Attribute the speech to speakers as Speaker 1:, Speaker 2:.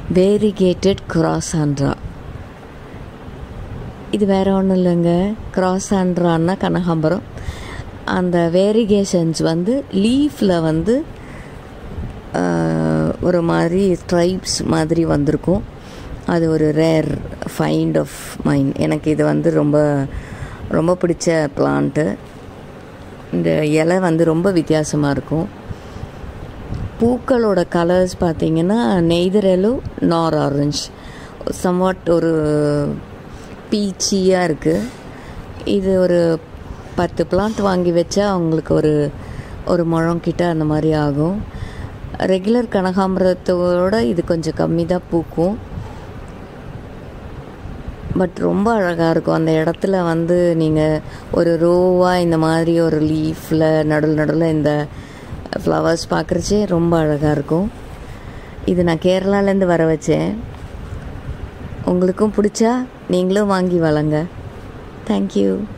Speaker 1: variegated கிராசாண்ட்ரா இது வேறு ஒன்றும் இல்லைங்க கிராசாண்ட்ரான்னா கனகாம்பரம் அந்த வேரிகேஷன்ஸ் வந்து லீஃபில் வந்து ஆஹ், ஒரு மாதிரி ஸ்ட்ரைப்ஸ் மாதிரி வந்திருக்கும் அது ஒரு ரேர் ஃபைண்ட் ஆஃப் மைண்ட் எனக்கு இது வந்து ரொம்ப ரொம்ப பிடிச்ச பிளான்ட்டு இந்த இலை வந்து ரொம்ப வித்தியாசமாக இருக்கும் பூக்களோட கலர்ஸ் பார்த்தீங்கன்னா neither yellow nor orange somewhat ஒரு பீச்சியாக இருக்குது இது ஒரு பத்து பிளான்ட் வாங்கி வச்சா அவங்களுக்கு ஒரு ஒரு முழம் கிட்ட அந்த மாதிரி ஆகும் ரெகுலர் கனகாம்பரத்தோட இது கொஞ்சம் கம்மி தான் பூக்கும் பட் ரொம்ப அழகாக இருக்கும் அந்த இடத்துல வந்து நீங்கள் ஒரு ரோவாக இந்த மாதிரி ஒரு லீஃபில் நடுவில் நடுவில் இந்த ஃப்ளவர்ஸ் பார்க்குறச்சே ரொம்ப அழகாக இருக்கும் இது நான் கேரளாலேருந்து வர வச்சேன் உங்களுக்கும் பிடிச்சா நீங்களும் வாங்கி வளங்க தேங்க்யூ